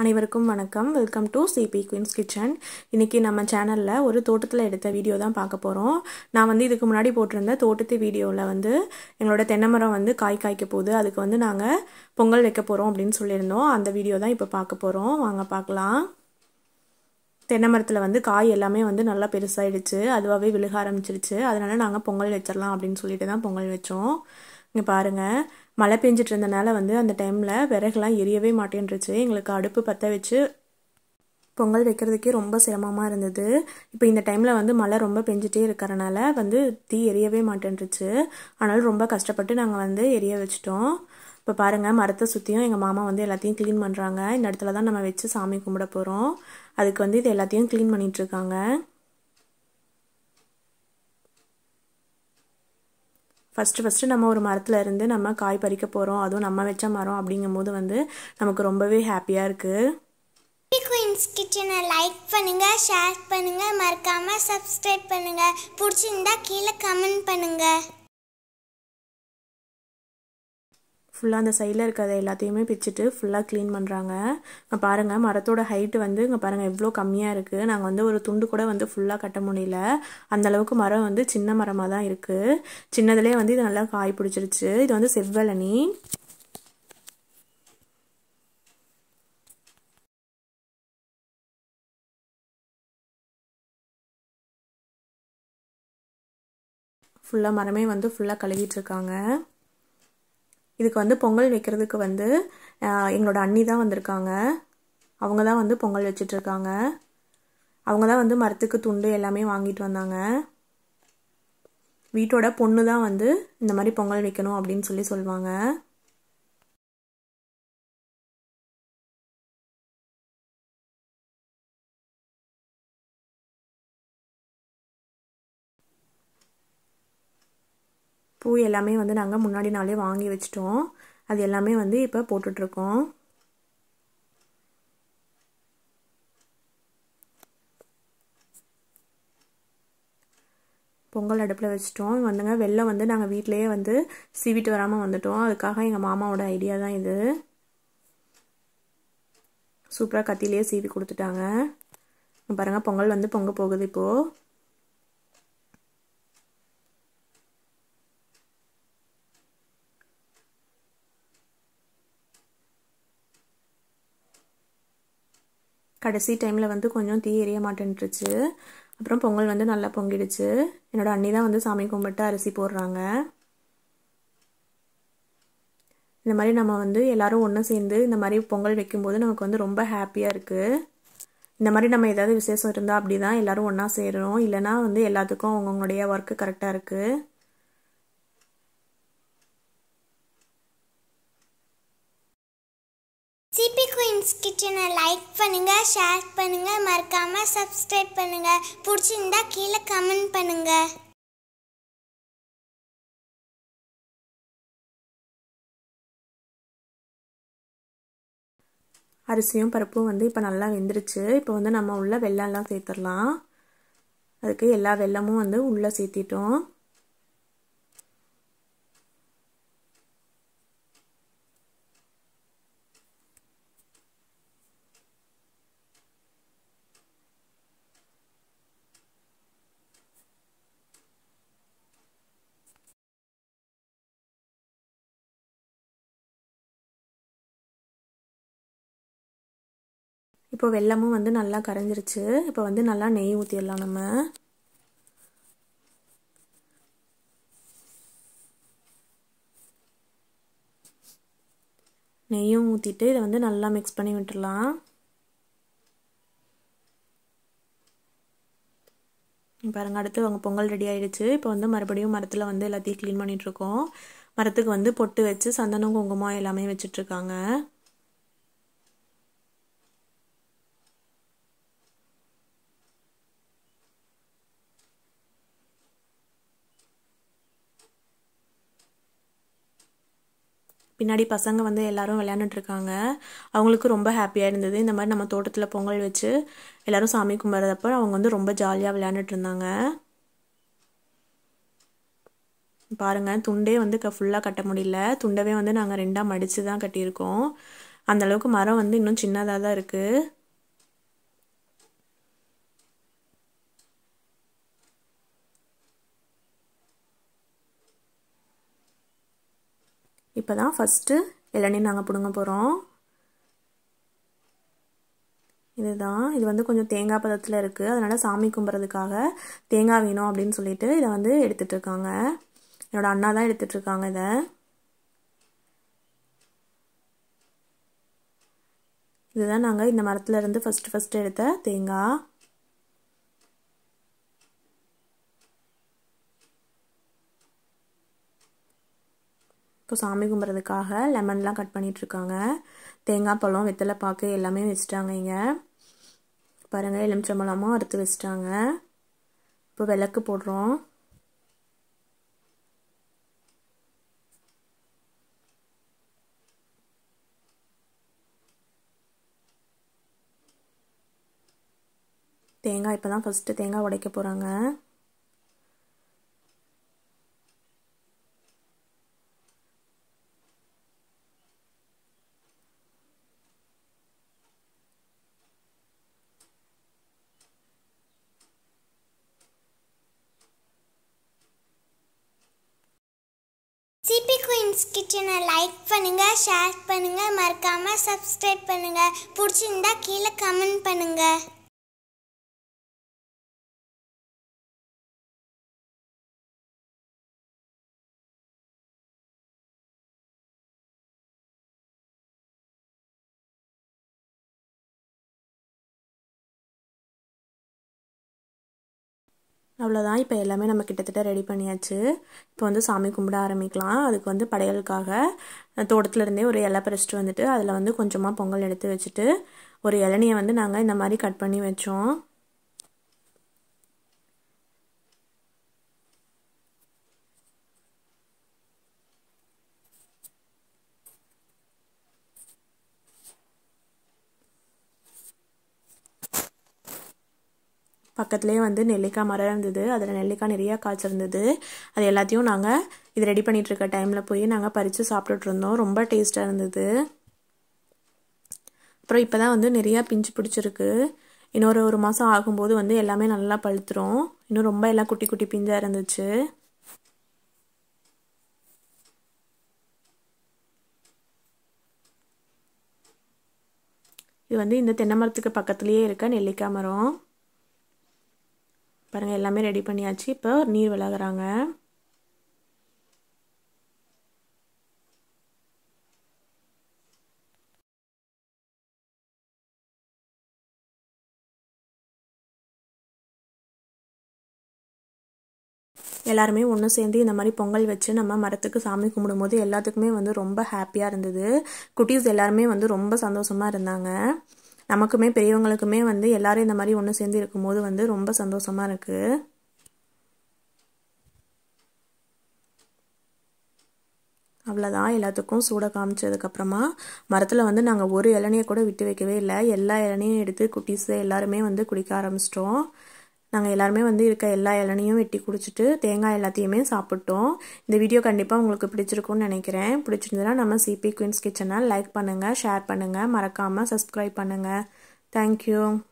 அனைவருக்கும் வணக்கம் welcome to CP Queens Kitchen இன்றைக்கி நம்ம சேனலில் ஒரு தோட்டத்தில் எடுத்த வீடியோ தான் பார்க்க போகிறோம் நான் வந்து இதுக்கு முன்னாடி போட்டிருந்த தோட்டத்து வீடியோவில் வந்து எங்களோட தென்னை மரம் வந்து காய் காய்க்க போகுது அதுக்கு வந்து நாங்கள் பொங்கல் வைக்க போகிறோம் அப்படின்னு சொல்லியிருந்தோம் அந்த வீடியோ தான் இப்போ பார்க்க போகிறோம் வாங்க பார்க்கலாம் தென்னை மரத்தில் வந்து காய் எல்லாமே வந்து நல்லா பெருசாகிடுச்சு அதுவாகவே விழுக ஆரம்பிச்சிருச்சு அதனால் நாங்கள் பொங்கல் வச்சிடலாம் அப்படின்னு சொல்லிட்டு தான் பொங்கல் வச்சோம் இங்கே பாருங்கள் மழை பெஞ்சிட்டு இருந்தனால வந்து அந்த டைமில் விறகுலாம் எரியவே மாட்டேன்ருச்சு எங்களுக்கு அடுப்பு பற்ற வச்சு பொங்கல் வைக்கிறதுக்கே ரொம்ப சிரமமாக இருந்தது இப்போ இந்த டைமில் வந்து மழை ரொம்ப பெஞ்சிட்டே இருக்கிறனால வந்து தீ எரியவே மாட்டேன்ருச்சு ஆனாலும் ரொம்ப கஷ்டப்பட்டு நாங்கள் வந்து எரிய வச்சிட்டோம் இப்போ பாருங்கள் மரத்தை சுற்றியும் எங்கள் மாமா வந்து எல்லாத்தையும் க்ளீன் பண்ணுறாங்க இந்த இடத்துல தான் நம்ம வச்சு சாமி கும்பிட போகிறோம் அதுக்கு வந்து இது எல்லாத்தையும் க்ளீன் பண்ணிகிட்ருக்காங்க ஃபஸ்ட்டு ஃபஸ்ட்டு நம்ம ஒரு மரத்தில் இருந்து நம்ம காய் பறிக்க போகிறோம் அதுவும் நம்ம வச்ச மரம் அப்படிங்கும்போது வந்து நமக்கு ரொம்பவே ஹாப்பியாக இருக்குது குயின்ஸ் கிச்சனை லைக் பண்ணுங்க ஷேர் பண்ணுங்க மறக்காம சப்ஸ்கிரைப் பண்ணுங்க பிடிச்சிருந்தா கீழே கமெண்ட் பண்ணுங்க ஃபுல்லாக அந்த சைடில் இருக்கிறத எல்லாத்தையுமே பிச்சுட்டு ஃபுல்லாக க்ளீன் பண்ணுறாங்க இங்கே பாருங்கள் மரத்தோட ஹைட்டு வந்து இங்கே பாருங்கள் எவ்வளோ கம்மியாக இருக்குது நாங்கள் வந்து ஒரு துண்டு கூட வந்து ஃபுல்லாக கட்ட முடியல அந்தளவுக்கு மரம் வந்து சின்ன மரமாக தான் இருக்குது சின்னதுலேயே வந்து இது நல்லா காய் பிடிச்சிருச்சு இது வந்து செவ்வழனி ஃபுல்லாக மரமே வந்து ஃபுல்லாக கழுவிட்டுருக்காங்க இதுக்கு வந்து பொங்கல் வைக்கிறதுக்கு வந்து எங்களோட அண்ணி தான் வந்திருக்காங்க அவங்க தான் வந்து பொங்கல் வச்சிட்ருக்காங்க அவங்க தான் வந்து மரத்துக்கு துண்டு எல்லாமே வாங்கிட்டு வந்தாங்க வீட்டோட பொண்ணு தான் வந்து இந்த மாதிரி பொங்கல் வைக்கணும் அப்படின்னு சொல்லி சொல்லுவாங்க பூ எல்லாமே வந்து நாங்கள் முன்னாடி நாளே வாங்கி வச்சிட்டோம் அது எல்லாமே வந்து இப்போ போட்டுட்ருக்கோம் பொங்கல் அடுப்பில் வச்சிட்டோம் வந்துங்க வெள்ளம் வந்து நாங்கள் வீட்டிலையே வந்து சீவிட்டு வராமல் வந்துட்டோம் அதுக்காக எங்கள் மாமாவோட ஐடியா தான் இது சூப்பராக கத்திலேயே சீவி கொடுத்துட்டாங்க பாருங்கள் பொங்கல் வந்து பொங்க போகுது இப்போது கடைசி டைமில் வந்து கொஞ்சம் தீ எரிய மாட்டேன்ட்டுருச்சு அப்புறம் பொங்கல் வந்து நல்லா பொங்கிடுச்சு என்னோடய அண்ணி தான் வந்து சாமி கும்பிட்டு அரிசி போடுறாங்க இந்த மாதிரி நம்ம வந்து எல்லோரும் ஒன்று சேர்ந்து இந்த மாதிரி பொங்கல் வைக்கும்போது நமக்கு வந்து ரொம்ப ஹாப்பியாக இருக்குது இந்த மாதிரி நம்ம ஏதாவது விசேஷம் இருந்தால் அப்படி தான் எல்லோரும் ஒன்றா சேருறோம் இல்லைனா வந்து எல்லாத்துக்கும் அவங்கவுங்களுடைய ஒர்க்கு கரெக்டாக இருக்குது சிபி குயின்ஸ் கிச்சனை லைக் பண்ணுங்க ஷேர் பண்ணுங்க மறக்காம சப்ஸ்கிரைப் பண்ணுங்க பிடிச்சிருந்தா கீழே கமெண்ட் பண்ணுங்க அரிசியும் பருப்பும் வந்து இப்போ நல்லா வெந்துருச்சு இப்போ வந்து நம்ம உள்ள வெள்ளம்லாம் சேர்த்துடலாம் அதுக்கு எல்லா வெள்ளமும் வந்து உள்ளே சேர்த்திட்டோம் இப்போ வெள்ளமும் வந்து நல்லா கரைஞ்சிருச்சு இப்போ வந்து நல்லா நெய் ஊற்றிடலாம் நம்ம நெய்யும் ஊற்றிட்டு இதை வந்து நல்லா மிக்ஸ் பண்ணி விட்டுடலாம் பாருங்கள் அடுத்து அவங்க பொங்கல் ரெடி ஆகிடுச்சு இப்போ வந்து மறுபடியும் மரத்தில் வந்து எல்லாத்தையும் க்ளீன் பண்ணிகிட்ருக்கோம் மரத்துக்கு வந்து பொட்டு வச்சு சந்தனம் குங்குமம் எல்லாமே வச்சிட்ருக்காங்க பின்னாடி பசங்க வந்து எல்லாரும் விளையாண்டுட்ருக்காங்க அவங்களுக்கு ரொம்ப ஹாப்பியாக இருந்தது இந்த மாதிரி நம்ம தோட்டத்தில் பொங்கல் வச்சு எல்லோரும் சாமி கும்பிட்றதப்போ அவங்க வந்து ரொம்ப ஜாலியாக விளையாண்டுட்டு இருந்தாங்க பாருங்கள் துண்டே வந்து க ஃபுல்லாக கட்ட முடியல துண்டவே வந்து நாங்கள் ரெண்டாக மடித்து தான் கட்டியிருக்கோம் அந்த அளவுக்கு மரம் வந்து இன்னும் சின்னதாக தான் இருக்குது இப்போ தான் ஃபஸ்ட்டு இளநீ நாங்கள் பிடுங்க போகிறோம் இதுதான் இது வந்து கொஞ்சம் தேங்காய் பதத்தில் இருக்குது அதனால் சாமி கும்பிட்றதுக்காக தேங்காய் வேணும் அப்படின்னு சொல்லிட்டு இதை வந்து எடுத்துகிட்டு இருக்காங்க என்னோடய அண்ணா தான் எடுத்துகிட்டு இருக்காங்க இதை இதுதான் நாங்கள் இந்த மரத்தில் இருந்து ஃபஸ்ட்டு ஃபஸ்ட்டு எடுத்த தேங்காய் இப்போ சாமி கும்பிட்றதுக்காக லெமன்லாம் கட் பண்ணிகிட்ருக்காங்க தேங்காய் பழம் வெத்தலை பாக்கு எல்லாமே வச்சுட்டாங்க இங்கே பாருங்கள் எலுமிச்சம்பழமும் அறுத்து வச்சுட்டாங்க இப்போ விளக்கு போடுறோம் தேங்காய் இப்போ தான் ஃபஸ்ட்டு தேங்காய் உடைக்க போகிறாங்க சிபி குயின்ஸ் கிச்சனை லைக் பண்ணுங்க ஷேர் பண்ணுங்க மறக்காம சப்ஸ்கிரைப் பண்ணுங்க பிடிச்சிருந்தா கீழே கமெண்ட் பண்ணுங்க அவ்வளோதான் இப்போ எல்லாமே நம்ம கிட்டத்தட்ட ரெடி பண்ணியாச்சு இப்போ வந்து சாமி கும்பிட ஆரம்பிக்கலாம் அதுக்கு வந்து படையலுக்காக தோட்டத்துலேருந்தே ஒரு இலை பறிச்சிட்டு வந்துட்டு அதில் வந்து கொஞ்சமாக பொங்கல் எடுத்து வச்சுட்டு ஒரு இளநியை வந்து நாங்கள் இந்த மாதிரி கட் பண்ணி வச்சோம் பக்கத்துலேயே வந்து நெல்லிக்காய் மரம் இருந்தது அதில் நெல்லிக்காய் நிறையா காய்ச்சிருந்தது அது எல்லாத்தையும் நாங்கள் இது ரெடி பண்ணிகிட்ருக்க டைமில் போய் நாங்கள் பறித்து சாப்பிட்டுட்டு இருந்தோம் ரொம்ப டேஸ்ட்டாக இருந்தது அப்புறம் இப்போ தான் வந்து நிறையா பிஞ்சு பிடிச்சிருக்கு இன்னொரு ஒரு மாதம் ஆகும்போது வந்து எல்லாமே நல்லா பழுத்துரும் இன்னும் ரொம்ப எல்லாம் குட்டி குட்டி பிஞ்சாக இருந்துச்சு இது வந்து இந்த தென்னை மரத்துக்கு பக்கத்துலேயே இருக்க நெல்லிக்காய் மரம் பாருங்கள் எல்லாமே ரெடி பண்ணியாச்சு இப்போ நீர் விலகுறாங்க எல்லாருமே ஒன்று சேர்ந்து இந்த மாதிரி பொங்கல் வச்சு நம்ம மரத்துக்கு சாமி கும்பிடும்போது எல்லாத்துக்குமே வந்து ரொம்ப ஹாப்பியாக இருந்தது குட்டீஸ் எல்லாருமே வந்து ரொம்ப சந்தோஷமாக இருந்தாங்க நமக்குமே பெரியவங்களுக்குமே வந்து எல்லாரும் இந்த மாதிரி ஒன்று சேர்ந்து இருக்கும்போது வந்து ரொம்ப சந்தோஷமாக இருக்குது அவ்வளோதான் எல்லாத்துக்கும் சூட காமிச்சதுக்கப்புறமா மரத்தில் வந்து நாங்கள் ஒரு இளநியை கூட விட்டு வைக்கவே இல்லை எல்லா இளநியும் எடுத்து குட்டீஸ் எல்லாருமே வந்து குடிக்க ஆரம்பிச்சிட்டோம் நாங்கள் எல்லாருமே வந்து இருக்க எல்லா இளநியும் வெட்டி குடிச்சிட்டு தேங்காய் எல்லாத்தையுமே சாப்பிட்டோம் இந்த வீடியோ கண்டிப்பாக உங்களுக்கு பிடிச்சிருக்கும்னு நினைக்கிறேன் பிடிச்சிருந்ததுன்னா நம்ம சிபி குயின்ஸ் கிச்சனை லைக் பண்ணுங்கள் ஷேர் பண்ணுங்கள் மறக்காமல் சப்ஸ்கிரைப் பண்ணுங்கள் தேங்க்யூ